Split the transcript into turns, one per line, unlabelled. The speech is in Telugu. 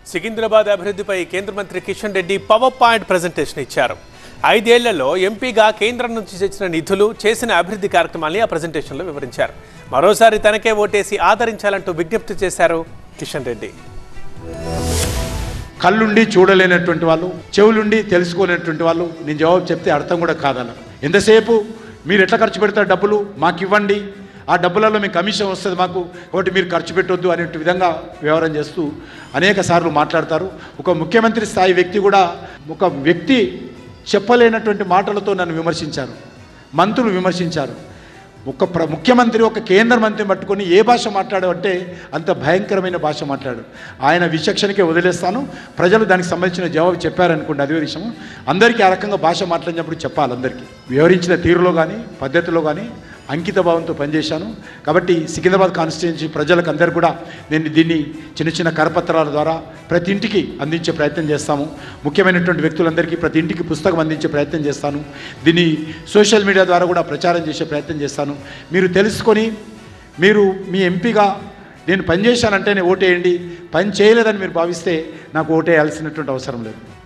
సికింద్రాబాద్ అభివృద్ధిపై కేంద్ర మంత్రి Kishan Reddy power point presentation ఇచ్చారు ఐదేళ్లలో ఎంపీగా కేంద్రం నుంచి తెచ్చిన నిధులు చేసిన అభివృద్ధి కార్యక్రమాల్ని ఆ ప్రజెంటేషన్లో వివరించారు మరోసారి తనకే ఓటేసి ఆదరించాలంటూ విజ్ఞప్తి చేశారు కిషన్ రెడ్డి
కళ్ళుండి చూడలేనటువంటి వాళ్ళు చెవులుండి తెలుసుకోలేనటువంటి వాళ్ళు నేను జవాబు చెప్తే అర్థం కూడా కాదన్న ఎంతసేపు మీరు ఎట్లా ఖర్చు పెడతారు డబ్బులు మాకు ఇవ్వండి ఆ డబ్బులలో మీకు కమిషన్ వస్తుంది మాకు కాబట్టి మీరు ఖర్చు పెట్టొద్దు అనే విధంగా వ్యవహారం చేస్తూ అనేక సార్లు మాట్లాడతారు ఒక ముఖ్యమంత్రి స్థాయి వ్యక్తి కూడా ఒక వ్యక్తి చెప్పలేనటువంటి మాటలతో నన్ను విమర్శించారు మంత్రులు విమర్శించారు ఒక ప్ర ముఖ్యమంత్రి ఒక కేంద్ర మంత్రిని పట్టుకొని ఏ భాష మాట్లాడాడంటే అంత భయంకరమైన భాష మాట్లాడు ఆయన విచక్షణకే వదిలేస్తాను ప్రజలు దానికి సంబంధించిన జవాబు చెప్పారనుకోండి అదే విషయం అందరికీ ఆ రకంగా భాష మాట్లాడినప్పుడు చెప్పాలి అందరికీ వివరించిన తీరులో కానీ పద్ధతిలో కానీ అంకిత భావంతో పనిచేశాను కాబట్టి సికింద్రాబాద్ కాన్స్టిట్యున్సీ ప్రజలకు అందరు కూడా నేను దీన్ని చిన్న చిన్న కరపత్రాల ద్వారా ప్రతి ఇంటికి అందించే ప్రయత్నం చేస్తాము ముఖ్యమైనటువంటి వ్యక్తులందరికీ ప్రతి ఇంటికి పుస్తకం అందించే ప్రయత్నం చేస్తాను దీన్ని సోషల్ మీడియా ద్వారా కూడా ప్రచారం చేసే ప్రయత్నం చేస్తాను మీరు తెలుసుకొని మీరు మీ ఎంపీగా నేను పనిచేశానంటేనే ఓటేయండి పని చేయలేదని మీరు భావిస్తే నాకు ఓటేయాల్సినటువంటి అవసరం లేదు